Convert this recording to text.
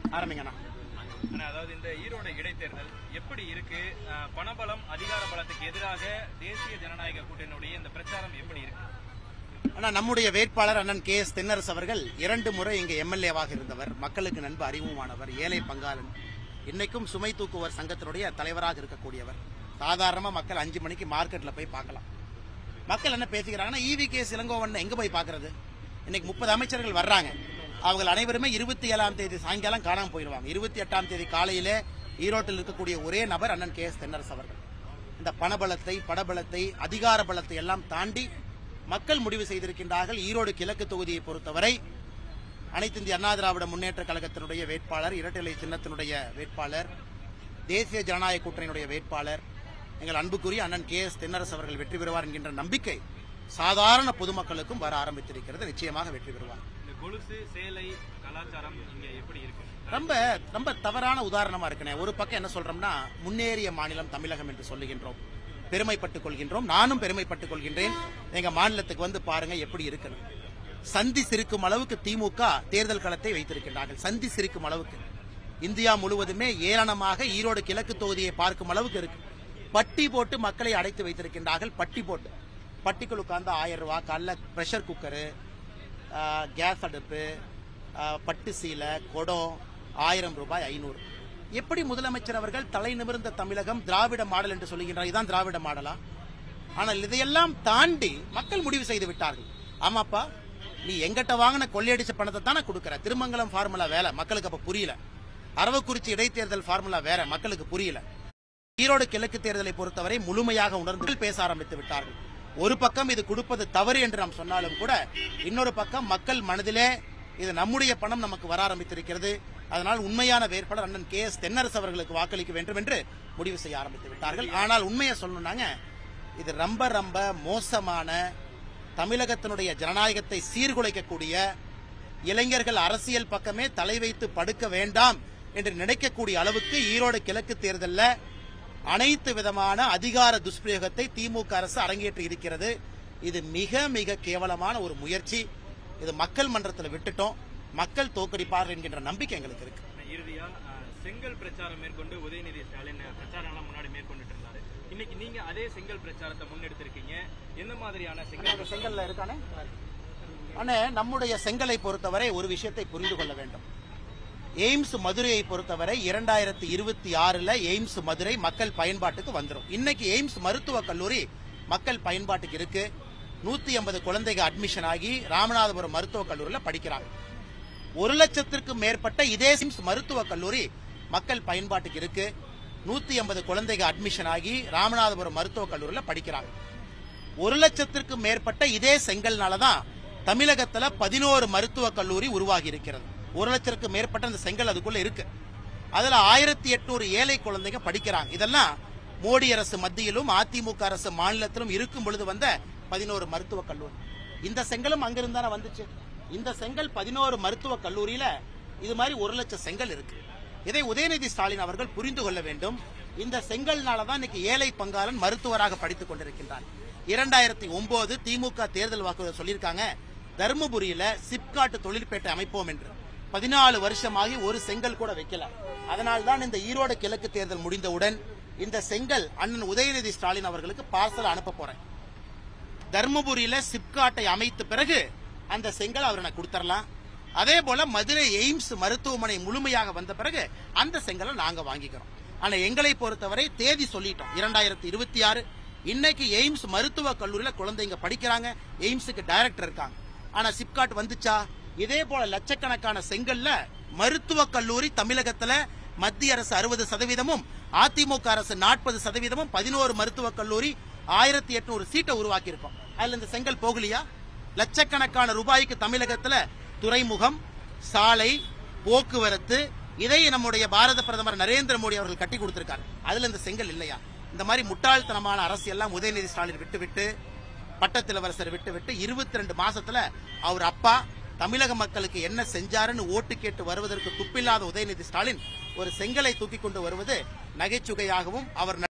ஆரம்பிங்கண்ணா ஆனா, அதாவது இந்த ஈரோடு இடைத்தேர்தல் எப்படி இருக்கு அஹ், பணபலம் அதிகார பலத்துக்கு எதிராக தேசிய ஜனநாயக கூட்டணியுடைய இந்த பிரச்சாரம் எப்படி இருக்கு ஆனா நம்முடைய வேட்பாளர் அண்ணன் கே எஸ் தென்னரசு அவர்கள் இரண்டு முறை இங்க எம்எல்ஏவாக இருந்தவர் மக்களுக்கு நன்கு அறிவுமானவர் ஏழை பங்காளன் இன்னைக்கும் சுமை தூக்குவர் சங்கத்தினுடைய தலைவராக இருக்கக்கூடியவர் சாதாரணமா மக்கள் அஞ்சு மணிக்கு மார்க்கெட்ல போய் பார்க்கலாம் மக்கள் என்ன பேசிக்கிறாங்கன்னா ஈவி கே இளங்கோவன் எங்க போய் பார்க்கறது இன்னைக்கு முப்பது அமைச்சர்கள் வர்றாங்க அவங்க அனைவருமே இருபத்தி ஏழாம் தேதி சாயங்காலம் காணாம போயிடுவாங்க இருபத்தி எட்டாம் தேதி காலையிலே ஈரோட்டில் இருக்கக்கூடிய ஒரே நபர் அண்ணன் கே எஸ் தென்னரசு அவர்கள் இந்த பணபலத்தை படபலத்தை அதிகார பலத்தை எல்லாம் தாண்டி மக்கள் முடிவு செய்திருக்கின்றார்கள் ஈரோடு கிழக்கு தொகுதியை பொறுத்தவரை அனைத்து இந்திய அண்ணா திராவிட முன்னேற்ற கழகத்தினுடைய வேட்பாளர் இரட்டை சின்னத்தினுடைய வேட்பாளர் தேசிய ஜனநாயக கூட்டணியினுடைய வேட்பாளர் எங்கள் அன்புக்குரிய அண்ணன் கே எஸ் தென்னரசு அவர்கள் வெற்றி பெறுவார் என்கின்ற நம்பிக்கை சாதாரண பொதுமக்களுக்கும் வர ஆரம்பித்திருக்கிறது நிச்சயமாக வெற்றி பெறுவார் இந்த கொலுசு சேலை கலாச்சாரம் இங்க எப்படி இருக்கு ரொம்ப ரொம்ப தவறான உதாரணமா இருக்குனே ஒரு பக்கம் என்ன சொல்றோம்னா முன்னேறிய மாநிலம் தமிழகம் என்று சொல்லுகின்றோம் பெருமைப்பட்டுக் கொள்கின்றோம் நானும் பெருமைப்பட்டுக் கொள்கின்றேன் எங்க மாநிலத்துக்கு வந்து பாருங்க எப்படி இருக்குன்னு சந்தி சிரிக்கும் அளவுக்கு திமுக தேர்தல் களத்தை வைத்திருக்கின்றார்கள் சந்தி சிரிக்கும் அளவுக்கு இந்தியா முழுவதுமே ஏளனமாக ஈரோடு கிழக்கு தொகுதியை பார்க்கும் அளவுக்கு இருக்கு பட்டி போட்டு மக்களை அடைத்து வைத்திருக்கின்றார்கள் பட்டி போட்டு பட்டிக்குள் உட்கார்ந்து ஆயிரம் ரூபாய் காலைல ப்ரெஷர் குக்கரு ஆஹ், கேஸ் அடுப்பு ஆஹ், பட்டு சீலை குடம் ஆயிரம் ரூபாய் ஐநூறு எப்படி முதலமைச்சர் அவர்கள் தலை நிமிர்ந்த தமிழகம் திராவிட மாடல் என்று சொல்லுகின்றார் இதான் திராவிட மாடலா ஆனால் இதையெல்லாம் தாண்டி மக்கள் முடிவு செய்து விட்டார்கள் ஆமாப்பா நீ எங்கிட்ட வாங்கின கொள்ளையடிச்ச பணத்தை தானே கொடுக்கற திருமங்கலம் ஃபார்முலா வேலை மக்களுக்கு அப்ப புரியல அரவக்குறிச்சி இடைத்தேர்தல் ஃபார்முலா வேற மக்களுக்கு புரியல ஈரோடு கிழக்கு தேர்தலை பொறுத்தவரை முழுமையாக உணர்ந்து பேச ஆரம்பித்து விட்டார்கள் ஒரு பக்கம் இது கொடுப்பது தவறு என்று நாம் சொன்னாலும் கூட இன்னொரு பக்கம் மக்கள் மனதிலே இது நம்முடைய பணம் நமக்கு வர ஆரம்பித்திருக்கிறது அதனால் உண்மையான வேட்பாளர் அண்ணன் கே எஸ் தென்னரசு அவர்களுக்கு வாக்களிக்க வேண்டும் என்று முடிவு செய்ய ஆரம்பித்து விட்டார்கள் ஆனால் உண்மையை சொல்லணும்னாங்க இது ரொம்ப ரொம்ப மோசமான தமிழகத்தினுடைய ஜனநாயகத்தை சீர்குலைக்கக்கூடிய இளைஞர்கள் அரசியல் பக்கமே தலை வைத்து படுக்க வேண்டாம் என்று நினைக்கக்கூடிய அளவுக்கு ஈரோடு கிழக்கு தேர்தல்ல அனைத்து விதமான அதிகார துஷ்பிரயோகத்தை திமுக அரசு அரங்கேற்றி இருக்கிறது இது மிக மிக கேவலமான ஒரு முயற்சி இது மக்கள் மன்றத்தில் விட்டுட்டோம் மக்கள் தோக்கடிப்பார்கள் என்கின்ற நம்பிக்கை எங்களுக்கு இருக்கு இறுதியா அஹ், செங்கல் பிரச்சாரம் மேற்கொண்டு உதயநிதி ஸ்டாலின் பிரச்சாரம் எல்லாம் முன்னாடி மேற்கொண்டுட்டு இருந்தாரு இன்னைக்கு நீங்க அதே செங்கல் பிரச்சாரத்தை முன்னெடுத்திருக்கீங்க எந்த மாதிரியான செங்கல் செங்கல்ல இருக்கானே அண்ணே நம்முடைய செங்கலை பொறுத்தவரை ஒரு விஷயத்தை புரிந்து கொள்ள வேண்டும் எய்ம்ஸ் மதுரையை பொறுத்தவரை இரண்டாயிரத்தி இருபத்தி ஆறுல எய்ம்ஸ் மதுரை மக்கள் பயன்பாட்டுக்கு வந்துரும் இன்னைக்கு எய்ம்ஸ் மருத்துவக் கல்லூரி மக்கள் பயன்பாட்டுக்கு இருக்கு நூத்தி ஐம்பது குழந்தைங்க அட்மிஷன் ஆகி ராமநாதபுரம் மருத்துவக் கல்லூரியில படிக்கிறாங்க ஒரு லட்சத்திற்கும் மேற்பட்ட இதே எய்ம்ஸ் மருத்துவக் கல்லூரி மக்கள் பயன்பாட்டுக்கு இருக்கு நூத்தி ஐம்பது குழந்தைங்க அட்மிஷன் ஆகி ராமநாதபுரம் மருத்துவக் கல்லூரியில படிக்கிறாங்க ஒரு லட்சத்திற்கும் மேற்பட்ட இதே செங்கல்னால தான் தமிழகத்துல பதினோரு மருத்துவக் கல்லூரி உருவாகி இருக்கிறது ஒரு லட்சத்துக்கு மேற்பட்ட அந்த செங்கல் அதுக்குள்ள இருக்கு அதுல ஆயிரத்தி எட்நூறு ஏழை குழந்தைங்க படிக்கிறாங்க இதெல்லாம் மோடி அரசு மத்தியிலும் அதிமுக அரசு மாநிலத்திலும் இருக்கும் பொழுது வந்த பதினோரு மருத்துவக் கல்லூரி இந்த செங்கலும் அங்கிருந்து தானே வந்துச்சு இந்த செங்கல் பதினோரு மருத்துவக் கல்லூரியில இது மாதிரி ஒரு லட்சம் செங்கல் இருக்கு இதை உதயநிதி ஸ்டாலின் அவர்கள் புரிந்து கொள்ள வேண்டும் இந்த செங்கல்னால தான் இன்னைக்கு ஏழை பங்காளன் மருத்துவராக படித்துக் கொண்டிருக்கின்றார் இரண்டாயிரத்தி ஒன்பது திமுக தேர்தல் வாக்குறுதி சொல்லியிருக்காங்க தருமபுரியில சிப்காட் தொழிற்பேட்டை அமைப்போம் என்று பதினாலு வருஷமாகி ஒரு செங்கல் கூட வைக்கல அதனால் தான் இந்த ஈரோடு கிழக்கு தேர்தல் முடிந்தவுடன் இந்த செங்கல் அண்ணன் உதயநிதி ஸ்டாலின் அவர்களுக்கு பார்சல் அனுப்ப போறேன் தர்மபுரியில சிப்காட்டை அமைத்த பிறகு அந்த செங்கல் அவர் எனக்கு கொடுத்துடலாம் அதே போல மதுரை எய்ம்ஸ் மருத்துவமனை முழுமையாக வந்த பிறகு அந்த செங்கலை நாங்க வாங்கிக்கிறோம் ஆனா எங்களை பொறுத்தவரை தேதி சொல்லிட்டோம் இரண்டாயிரத்தி இருபத்தி ஆறு இன்னைக்கு எய்ம்ஸ் மருத்துவ கல்லூரியில குழந்தைங்க படிக்கிறாங்க எய்ம்ஸுக்கு டைரக்டர் இருக்காங்க ஆனா சிப்காட் வந்துச்சா இதே போல லட்சக்கணக்கான செங்கல்ல மருத்துவ கல்லூரி தமிழகத்துல மத்திய அரசு அறுபது சதவீதமும் அதிமுக அரசு நாற்பது சதவீதமும் பதினோரு மருத்துவக் கல்லூரி ஆயிரத்தி எட்நூறு சீட்டை உருவாக்கி இருக்கோம் அதுல இந்த செங்கல் போகலையா லட்சக்கணக்கான ரூபாய்க்கு தமிழகத்துல துறைமுகம் சாலை போக்குவரத்து இதை நம்முடைய பாரத பிரதமர் நரேந்திர மோடி அவர்கள் கட்டி கொடுத்திருக்காரு அதுல இந்த செங்கல் இல்லையா இந்த மாதிரி முட்டாள்தனமான அரசியெல்லாம் உதயநிதி ஸ்டாலின் விட்டு விட்டு பட்டத்திலவரசர் விட்டு விட்டு இருபத்தி ரெண்டு மாசத்துல அவர் அப்பா தமிழக மக்களுக்கு என்ன செஞ்சாருன்னு ஓட்டு கேட்டு வருவதற்கு துப்பில்லாத உதயநிதி ஸ்டாலின் ஒரு செங்கலை தூக்கி கொண்டு வருவது நகைச்சுவையாகவும் அவர்